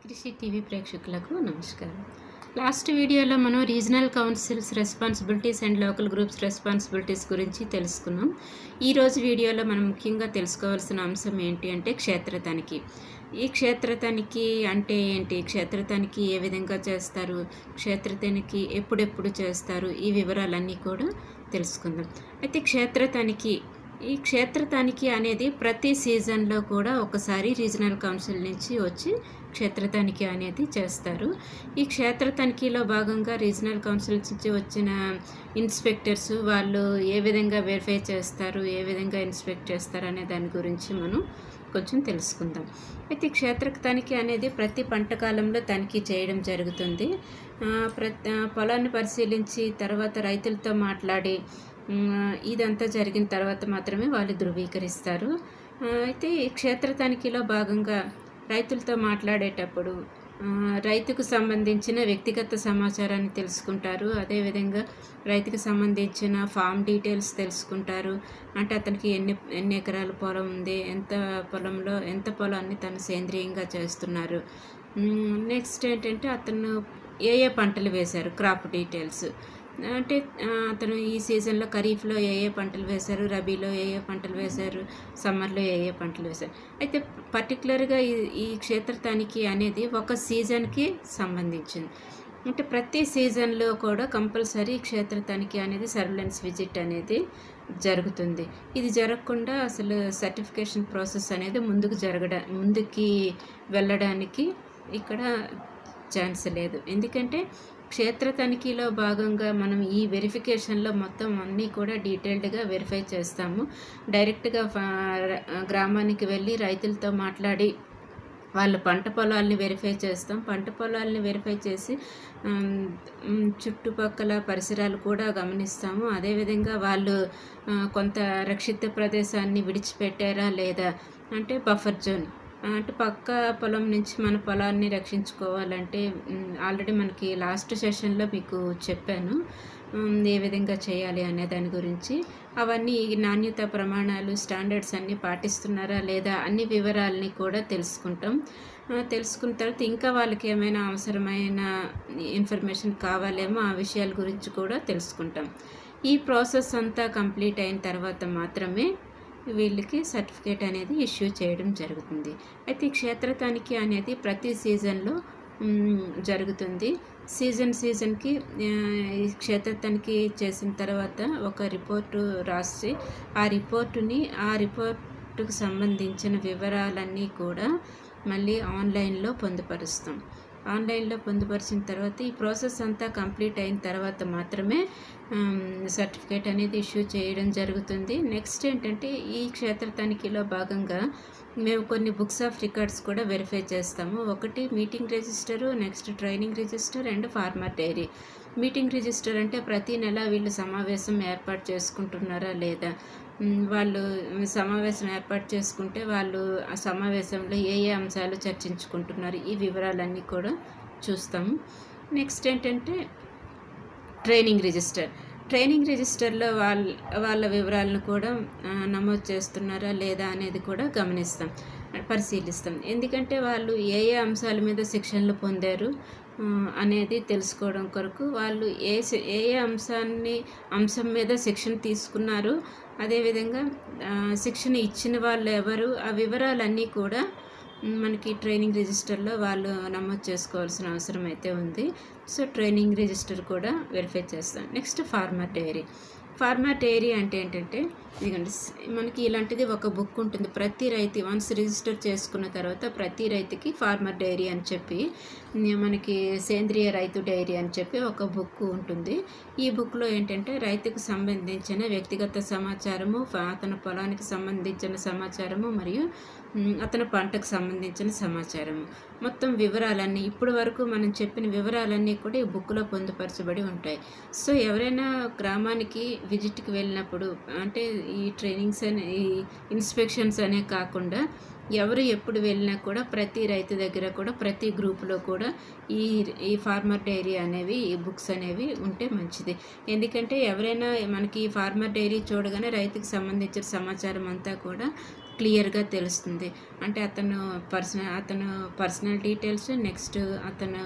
కృషి టీవీ ప్రేక్షకులకు నమస్కారం లాస్ట్ వీడియోలో మనం regional councils responsibilities and local groups responsibilities గురించి తెలుసుకున్నాం ఈరోజు వీడియోలో మనం ముఖ్యంగా తెలుసుకోవాల్సిన అంశం ఏంటి అంటే క్షేత్ర తనిఖీ ఈ క్షేత్ర తనిఖీ అంటే ఏంటి క్షేత్ర తనిఖీ ఏ విధంగా చేస్తారు క్షేత్ర తనిఖీ ఎప్పుడెప్పుడు చేస్తారు ఈ వివరాలన్నీ కూడా తెలుసుకుందాం అయితే క్షేత్ర తనిఖీ ఈ క్షేత్ర తనిఖీ అనేది ప్రతి సీజన్లో కూడా ఒకసారి రీజనల్ కౌన్సిల్ నుంచి వచ్చి క్షేత్ర తనిఖీ అనేది చేస్తారు ఈ క్షేత్ర తనిఖీలో భాగంగా రీజనల్ కౌన్సిల్ నుంచి వచ్చిన ఇన్స్పెక్టర్స్ వాళ్ళు ఏ విధంగా వెరిఫై చేస్తారు ఏ విధంగా ఇన్స్పెక్ట్ చేస్తారు అనే దాని గురించి మనం కొంచెం తెలుసుకుందాం అయితే ఈ క్షేత్ర తనిఖీ అనేది ప్రతి పంట కాలంలో తనిఖీ చేయడం జరుగుతుంది ఆ, ప్రతి ఆ, పొలాన్ని పరిశీలించి తర్వాత రైతులతో మాట్లాడి ఉమ్, ఇదంతా జరిగిన తర్వాత మాత్రమే వాళ్ళు ధృవీకరిస్తారు ఆ, అయితే ఈ క్షేత్ర తనిఖీలో భాగంగా రైతులతో మాట్లాడేటప్పుడు ఆ, రైతుకు సంబంధించిన వ్యక్తిగత సమాచారాన్ని తెలుసుకుంటారు అదేవిధంగా రైతుకు సంబంధించిన ఫామ్ డీటెయిల్స్ తెలుసుకుంటారు అంటే అతనికి ఎన్ని ఎన్ని ఎకరాల పొలం ఉంది ఎంత పొలంలో ఎంత పొలాన్ని తను సేంద్రియంగా చేస్తున్నారు నెక్స్ట్ ఏంటంటే అతను ఏ ఏ పంటలు వేశారు క్రాప్ డీటెయిల్స్ అంటే ఆ, అతను ఈ సీజన్లో ఖరీఫ్లో ఏ ఏ పంటలు వేశారు రబీలో ఏ ఏ పంటలు వేశారు సమ్మర్లో ఏ ఏ పంటలు వేశారు అయితే పర్టికులర్గా ఈ ఈ క్షేత్ర తనిఖీ అనేది ఒక సీజన్కి సంబంధించింది అంటే ప్రతి సీజన్లో కూడా కంపల్సరీ క్షేత్ర తనిఖీ అనేది సర్విలెన్స్ విజిట్ అనేది జరుగుతుంది ఇది జరగకుండా అసలు సర్టిఫికేషన్ ప్రాసెస్ అనేది ముందుకు జరగడ ముందుకి వెళ్ళడానికి ఇక్కడ ఛాన్స్ లేదు ఎందుకంటే క్షేత్ర తనిఖీలో భాగంగా మనం ఈ వెరిఫికేషన్లో మొత్తం అన్నీ కూడా డీటెయిల్డ్గా వెరిఫై చేస్తాము డైరెక్ట్గా ఫా- గ్రామానికి వెళ్ళి రైతులతో మాట్లాడి వాళ్ళ పంట పొలాల్ని వెరిఫై చేస్తాం పంట పొలాల్ని వెరిఫై చేసి ఉమ్, ఉమ్, చుట్టుపక్కల పరిసరాలు కూడా గమనిస్తాము అదేవిధంగా వాళ్ళు ఆ, కొంత రక్షిత ప్రదేశాన్ని విడిచిపెట్టారా లేదా అంటే బఫర్ జోన్ అంటే పక్క పొలం నుంచి మన పొలాన్ని రక్షించుకోవాలంటే ఆల్రెడీ మనకి లాస్ట్ సెషన్లో మీకు చెప్పాను ఉమ్, ఏ విధంగా చేయాలి అనే దాని గురించి అవన్నీ ఈ నాణ్యత ప్రమాణాలు స్టాండర్డ్స్ అన్నీ పాటిస్తున్నారా లేదా అన్ని వివరాలని కూడా తెలుసుకుంటాం ఆ, తెలుసుకున్న తర్వాత ఇంకా వాళ్ళకి ఏమైనా అవసరమైన ఇన్ఫర్మేషన్ కావాలేమో ఆ విషయాల గురించి కూడా తెలుసుకుంటాం ఈ ప్రాసెస్ అంతా కంప్లీట్ అయిన తర్వాత మాత్రమే వీళ్ళకి సర్టిఫికేట్ అనేది ఇష్యూ చేయడం జరుగుతుంది అయితే ఈ క్షేత్ర తనిఖీ అనేది ప్రతి సీజన్లో మ్, జరుగుతుంది సీజన్ సీజన్కి ఆ, ఈ క్షేత్ర తనిఖీ చేసిన తర్వాత ఒక రిపోర్టు రాసి ఆ రిపోర్టుని ఆ రిపోర్టుకు సంబంధించిన వివరాలన్నీ కూడా మళ్ళీ ఆన్లైన్లో పొందుపరుస్తాం ఆన్లైన్లో పొందుపరిచిన తర్వాత ఈ ప్రాసెస్ అంతా కంప్లీట్ అయిన తర్వాత మాత్రమే సర్టిఫికేట్ అనేది ఇష్యూ చేయడం జరుగుతుంది నెక్స్ట్ ఏంటంటే ఈ క్షేత్ర తనిఖీలో భాగంగా మేము కొన్ని బుక్స్ ఆఫ్ రికార్డ్స్ కూడా వెరిఫై చేస్తాము ఒకటి meeting register next training register and farmer diary meeting register అంటే ప్రతి నెల వీళ్ళు సమావేశం ఏర్పాటు చేసుకుంటున్నారా లేదా మ్, వాళ్ళు సమావేశం ఏర్పాటు చేసుకుంటే వాళ్ళు ఆ సమావేశంలో ఏ ఏ అంశాలు చర్చించుకుంటున్నారు ఈ వివరాలన్నీ కూడా చూస్తాము నెక్స్ట్ ఏంటంటే ట్రైనింగ్ రిజిస్టర్ ట్రైనింగ్ రిజిస్టర్లో వాళ్ళ వాళ్ళ వివరాలను కూడా ఆ, నమోదు చేస్తున్నారా లేదా అనేది కూడా గమనిస్తాం పరిశీలిస్తాం ఎందుకంటే వాళ్ళు ఏ ఏ అంశాల మీద శిక్షణలు పొందారు ఆ, అనేది తెలుసుకోవడం కొరకు వాళ్ళు ఏ శి- ఏ ఏ అంశాన్ని అంశం మీద శిక్షణ తీసుకున్నారు అదేవిధంగా ఆ, శిక్షణ ఇచ్చిన వాళ్ళు ఎవరు ఆ వివరాలన్నీ కూడా మనకి ట్రైనింగ్ రిజిస్టర్లో వాళ్ళు నమోదు చేసుకోవాల్సిన అవసరం అయితే ఉంది సో ట్రైనింగ్ రిజిస్టర్ కూడా వెరిఫై చేస్తాం next farmer diary farmer diary అంటే ఏంటంటే ఇదిగోండి స్- మనకి ఇలాంటిది ఒక బుక్ ఉంటుంది ప్రతి రైతు వన్స్ రిజిస్టర్ చేసుకున్న తర్వాత ప్రతి రైతుకి ఫార్మర్ డైరీ అని చెప్పి ఉమ్, మనకి సేంద్రియ రైతు డైరీ అని చెప్పి ఒక బుక్ ఉంటుంది ఈ బుక్లో ఏంటంటే రైతుకు సంబంధించిన వ్యక్తిగత సమాచారము ఫ- అతని పొలానికి సంబంధించిన సమాచారము మరియు ఉమ్, అతని పంటకు సంబంధించిన సమాచారము మొత్తం వివరాలన్నీ ఇప్పటి వరకు మనం చెప్పిన వివరాలన్నీ కూడా ఈ బుక్లో పొందుపరచబడి ఉంటాయి సో ఎవరైనా గ్రామానికి విజిట్కి వెళ్ళినప్పుడు అంటే ఈ ట్రైనింగ్స్ అనే ఈ ఇన్స్పెక్షన్స్ అనే కాకుండా ఎవరు ఎప్పుడు వెళ్ళినా కూడా ప్రతి రైతు దగ్గర కూడా ప్రతి గ్రూపులో కూడా ఈ ఈ ఫార్మర్ డైరీ అనేవి ఈ బుక్స్ అనేవి ఉంటే మంచిది ఎందుకంటే ఎవరైనా మనకి ఈ ఫార్మర్ డైరీ చూడగానే రైతుకి సంబంధించిన సమాచారం అంతా కూడా క్లియర్గా తెలుస్తుంది అంటే అతను పర్సనల్ అతను పర్సనల్ డీటెయిల్స్ నెక్స్ట్ అతను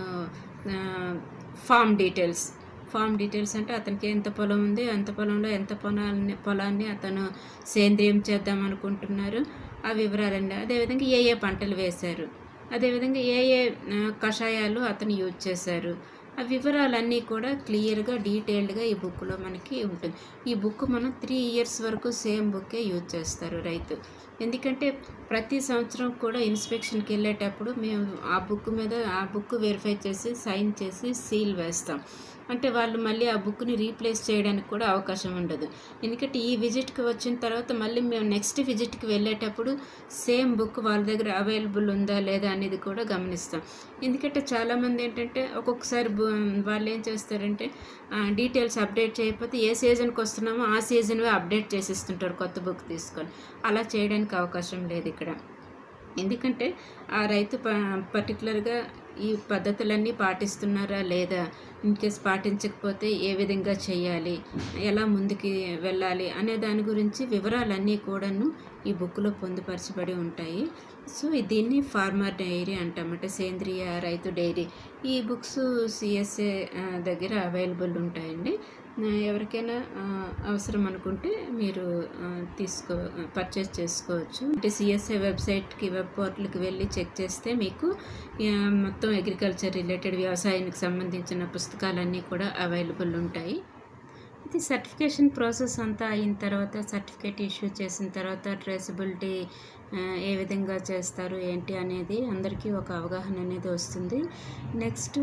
ఫామ్ డీటెయిల్స్ ఫామ్ డీటెయిల్స్ అంటే అతనికి ఎంత పొలం ఉంది అంత పొలంలో ఎంత పొలాన్ని పొలాన్ని అతను సేంద్రియం చేద్దాం అనుకుంటున్నారు ఆ వివరాలండి అదేవిధంగా ఏ ఏ పంటలు వేశారు అదేవిధంగా ఏ ఏ ఆ, కషాయాలు అతను యూజ్ చేశారు ఆ వివరాలన్నీ కూడా క్లియర్గా డీటెయిల్డ్గా ఈ బుక్లో మనకి ఉంటుంది ఈ బుక్ మనం త్రీ ఇయర్స్ వరకు సేమ్ బుక్కే యూజ్ చేస్తారు రైతు ఎందుకంటే ప్రతి సంవత్సరం కూడా ఇన్స్పెక్షన్కి వెళ్ళేటప్పుడు మేము ఆ బుక్ మీద ఆ బుక్ వెరిఫై చేసి సైన్ చేసి సీల్ వేస్తాం అంటే వాళ్ళు మళ్ళీ ఆ బుక్ని రీప్లేస్ చేయడానికి కూడా అవకాశం ఉండదు ఎందుకంటే ఈ విజిట్కి వచ్చిన తర్వాత మళ్ళీ మేము నెక్స్ట్ విజిట్కి వెళ్ళేటప్పుడు సేమ్ బుక్ వాళ్ళ దగ్గర అవైలబుల్ ఉందా లేదా అనేది కూడా గమనిస్తాం ఎందుకంటే చాలామంది ఏంటంటే ఒక్కొక్కసారి బు- వాళ్ళు ఏం చేస్తారంటే డీటెయిల్స్ అప్డేట్ చేయకపోతే ఏ సీజన్కి వస్తున్నామో ఆ సీజన్వే అప్డేట్ చేసిస్తుంటారు కొత్త బుక్ తీసుకొని అలా చేయడానికి అవకాశం లేదు ఇక్కడ ఎందుకంటే ఆ రైతు ప పర్టికులర్గా ఈ పద్ధతులన్నీ పాటిస్తున్నారా లేదా ఇన్ కేస్ పాటించకపోతే ఏ విధంగా చేయాలి ఎలా ముందుకి వెళ్ళాలి అనే దాని గురించి వివరాలన్నీ కూడాను ఈ బుక్లో పొందుపరచబడి ఉంటాయి సో దీన్ని ఫార్మర్ డైరీ అంటామంటే సేంద్రియ రైతు డైరీ ఈ బుక్స్ సిఎస్ఏ దగ్గర అవైలబుల్ ఉంటాయండి ఆ, ఎవరికైనా ఆ, అవసరం అనుకుంటే మీరు ఆ, తీసుకో పర్చేస్ చేసుకోవచ్చు అంటే సిఎస్ఐ వెబ్సైట్కి వెబ్ పోర్టల్కి వెళ్ళి చెక్ చేస్తే మీకు ఆ, మొత్తం అగ్రికల్చర్ రిలేటెడ్ వ్యవసాయానికి సంబంధించిన పుస్తకాలన్నీ కూడా అవైలబుల్ ఉంటాయి ఇది సర్టిఫికేషన్ ప్రాసెస్ అంతా అయిన తర్వాత సర్టిఫికేట్ ఇష్యూ చేసిన తర్వాత ట్రేసబిలిటీ ఏ విధంగా చేస్తారు ఏంటి అనేది అందరికీ ఒక అవగాహన అనేది వస్తుంది నెక్స్ట్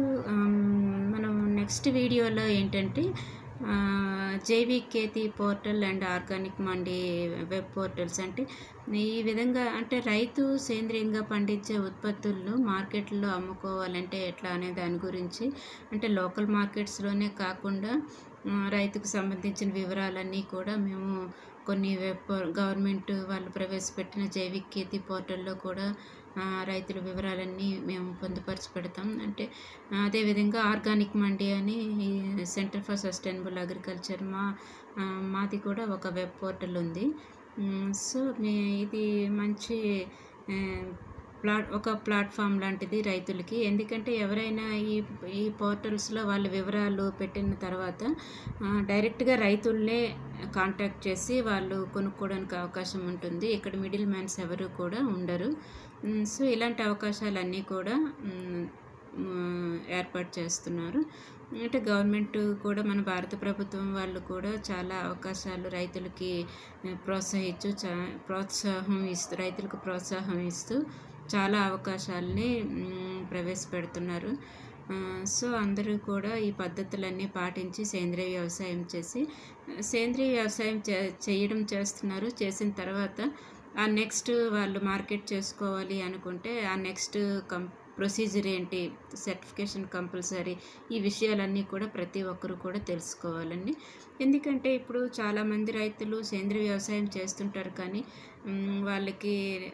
మనం నెక్స్ట్ వీడియోలో ఏంటంటే ఆ, Jaivik Kheti portal and organic mandi web portals అంటే ఈ విధంగా అంటే రైతు సేంద్రియంగా పండించే ఉత్పత్తులను మార్కెట్లో అమ్ముకోవాలంటే ఎట్లా అనే దాని గురించి అంటే లోకల్ మార్కెట్స్లోనే కాకుండా ఆ, రైతుకు సంబంధించిన వివరాలన్నీ కూడా మేము కొన్ని వెబ్ గవర్నమెంట్ వాళ్ళు ప్రవేశపెట్టిన జైవిక్ ఖేతీ పోర్టల్లో కూడా ఆ, రైతుల వివరాలన్నీ మేము పొందుపరిచి పెడతాం అంటే ఆ, అదేవిధంగా ఆర్గానిక్ మండి అని ఈ సెంటర్ ఫర్ సస్టైనబుల్ అగ్రికల్చర్ మా ఆ, మాది కూడా ఒక వెబ్ పోర్టల్ ఉంది మ్, సో మీ ఇది మంచి ఆ, ప్లాట్ ఒక ప్లాట్ఫామ్ లాంటిది రైతులకి ఎందుకంటే ఎవరైనా ఈ ఈ పోర్టల్స్లో వాళ్ళ వివరాలు పెట్టిన తర్వాత ఆ, డైరెక్ట్గా రైతుల్నే కాంటాక్ట్ చేసి వాళ్ళు కొనుక్కోవడానికి అవకాశం ఉంటుంది ఇక్కడ మిడిల్ మ్యాన్స్ ఎవరు కూడా ఉండరు మ్, సో ఇలాంటి అవకాశాలన్నీ కూడా మ్, మ్, ఏర్పాటు చేస్తున్నారు అంటే గవర్నమెంట్ కూడా మన భారత ప్రభుత్వం వాళ్ళు కూడా చాలా అవకాశాలు రైతులకి ఆ, ప్రోత్సహించు చా ప్రోత్సాహం ఇస్తూ రైతులకు ప్రోత్సాహం ఇస్తూ చాలా అవకాశాలని మ్, ప్రవేశపెడుతున్నారు ఆ, సో అందరూ కూడా ఈ పద్ధతులన్నీ పాటించి సేంద్రియ వ్యవసాయం చేసి ఆ, సేంద్రియ వ్యవసాయం చే చేయడం చేస్తున్నారు చేసిన తర్వాత ఆ నెక్స్ట్ వాళ్ళు మార్కెట్ చేసుకోవాలి అనుకుంటే ఆ నెక్స్ట్ కం ప్రొసీజర్ ఏంటి సర్టిఫికేషన్ కంపల్సరీ ఈ విషయాలన్నీ కూడా ప్రతి ఒక్కరు కూడా తెలుసుకోవాలండి ఎందుకంటే ఇప్పుడు చాలామంది రైతులు సేంద్రియ వ్యవసాయం చేస్తుంటారు కానీ మ్, వాళ్ళకి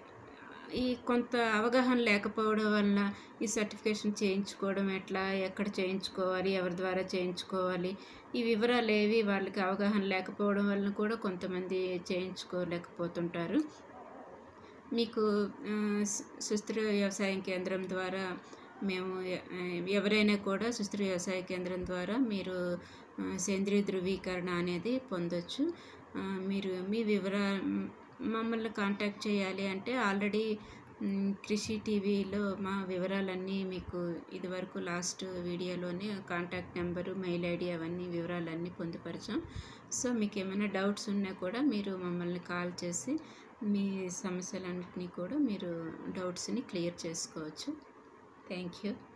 ఈ కొంత అవగాహన లేకపోవడం వలన ఈ సర్టిఫికేషన్ చేయించుకోవడం ఎట్లా ఎక్కడ చేయించుకోవాలి ఎవరి ద్వారా చేయించుకోవాలి ఈ వివరాలు ఏవి వాళ్ళకి అవగాహన లేకపోవడం వలన కూడా కొంతమంది చేయించుకోలేకపోతుంటారు మీకు ఆ, సు- సుస్థిర వ్యవసాయం కేంద్రం ద్వారా మేము ఎ- ఎవరైనా కూడా సుస్థిర వ్యవసాయ కేంద్రం ద్వారా మీరు ఆ, సేంద్రియ ధృవీకరణ అనేది పొందొచ్చు ఆ, మీరు మీ వివరా మమ్మల్ని కాంటాక్ట్ చేయాలి అంటే ఆల్రెడీ మ్, కృషి టీవీలో మా వివరాలన్నీ మీకు ఇదివరకు లాస్ట్ వీడియోలోనే కాంటాక్ట్ నెంబరు మెయిల్ ఐడి అవన్నీ వివరాలన్నీ పొందుపరిచాం సో మీకు ఏమైనా డౌట్స్ ఉన్నా కూడా మీరు మమ్మల్ని కాల్ చేసి మీ సమస్యలన్నింటినీ కూడా మీరు డౌట్స్ని క్లియర్ చేసుకోవచ్చు థ్యాంక్ యూ